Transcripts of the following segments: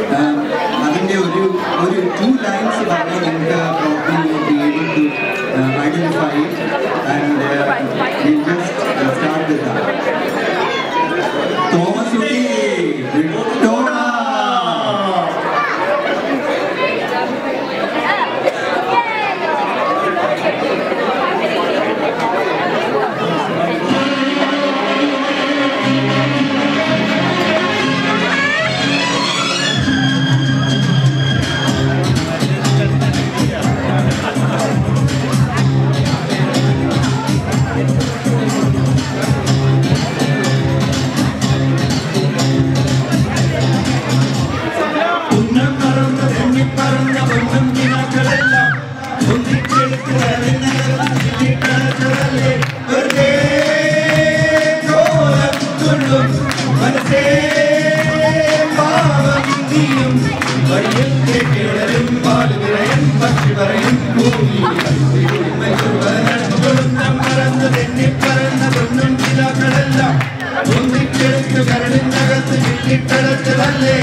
um, അതിൻ്റെ ഒരു ഒരു ടു ലൈൻസ് പറഞ്ഞാൽ നിങ്ങൾക്ക് probably be able to identify and just start with Thomas Kutty Vittoda ഉന്നം പറന്ന് തെന്നിപ്പറന്ന പൊന്നും കിനാക്കളെല്ലാം ഒന്നിച്ചെടുത്ത് കളഞ്ഞതല്ലേ വെറുതെ കോലം തുള്ളും മനസ്സേ പാവം നീയും വഴിയത്തെ കിളരും പാലുവിറയും പക്ഷി പറയും ഉന്നം പറന്ന് തെന്നിപ്പറന്ന പൊന്നും കിനാക്കളെല്ലാം ഒന്നിച്ചെടുത്ത് കരടിനകത്ത് ചില്ലിട്ടടച്ചതല്ലേ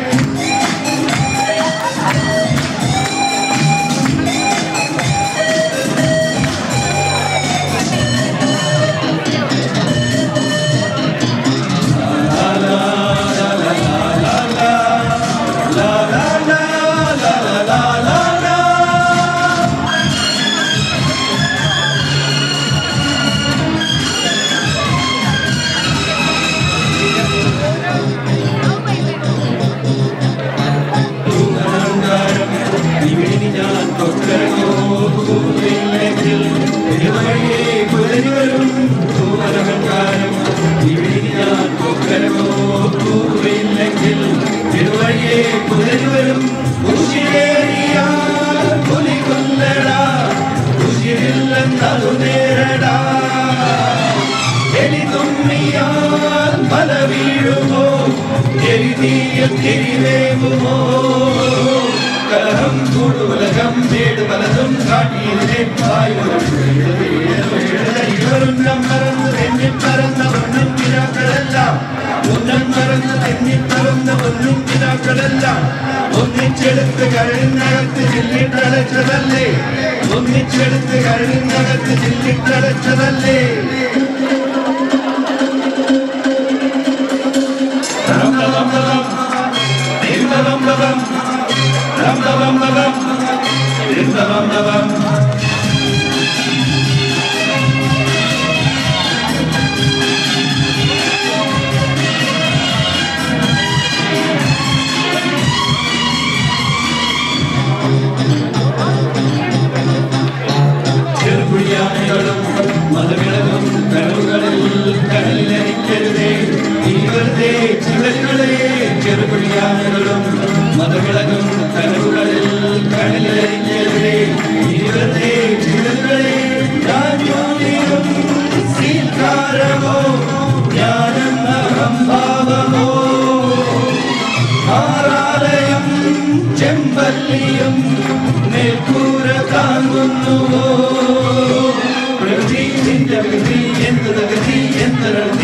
മല വീഴുമോ എരിതീയിൽ തിരിവേവുമോ കലഹം കൂടുലകം വീട് പലതും കാട്ടിയതിനെ ഇവരുന്നം മറന്ന് തെന്നി പറന്ന ഒന്നും കിനാക്കളെല്ലാം ഉന്നം മറന്ന് തെന്നി പറന്ന ഒന്നും കിനാക്കളെല്ലാം ഒന്നിച്ചെടുത്ത് കരളിനകത്ത് ചില്ലിട്ടടച്ചതല്ലേ ഒന്നിച്ചെടുത്ത് കരളിനകത്ത് ചില്ലിട്ടടച്ചതല്ലേ ram ram ram ram ram ram ram ram ram ram ram ram ചെറുകുഴിയാനകളും മതവിളകും കടവുകളിൽ കടലിലരിക്കരുതേ ഇവരുടെ ചിലകളെ ചെറുകുഴിയാനകളും മതവിളകും കടവുകളിൽ കടലിലരിക്കരുതേ ഇവരുടെ ചിലകളെ രാജ്യോതിരും സീൽക്കാരമോ ജ്ഞാനെന്ന അഹംഭാവമോ ആറാലയം ചെമ്പല്ലിയും മേൽക്കൂര താങ്ങുന്നുവോ പ്രകൃതി നിന്റെ വിധി എന്ത് തകൃതി എന്തൊരതി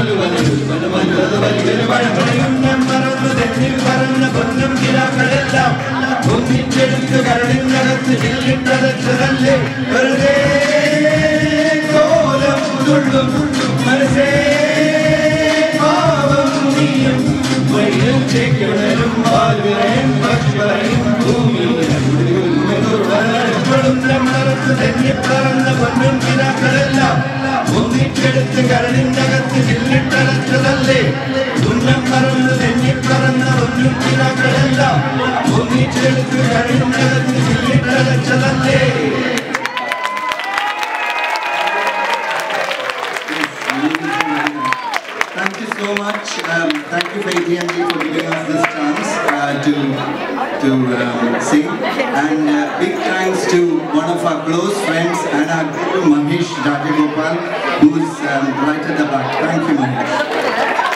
മറന്നു തെന്നിൽ പറഞ്ഞ പൊന്നും കിരാക്കളെല്ലാം ഒന്നിച്ചെടുത്ത് കരടിനകത്ത് ചില്ലിട്ടതച്ചതല്ലേ വെറുതെ കോലം തുള്ളും മനസ്സേ പാവം നീയും വൈകൽ ചേക്കിടലും പാൽവിറയും പക്ഷിയും ഭൂമിയിലും തെന്നിപ്പറന്ന പൊന്നും കിനാക്കളെല്ലാം ഒന്നിച്ചെടുത്ത് കരടിനകത്ത് ചില്ലിട്ടടച്ചതല്ലേ ഉന്നം മറന്ന് തെന്നിപ്പറന്ന പൊന്നും കിനാക്കളെല്ലാം ഒന്നിച്ചെടുത്ത് കരടിനകത്ത് ചില്ലിട്ടടച്ചതല്ലേ Thank you so much. Um, thank you for AT&T for giving us this chance uh, to to um, sing. And uh, big thanks to one of our close friends and our guru Mahesh Rajagopal, who's um, right at the back. Thank you, Mahesh.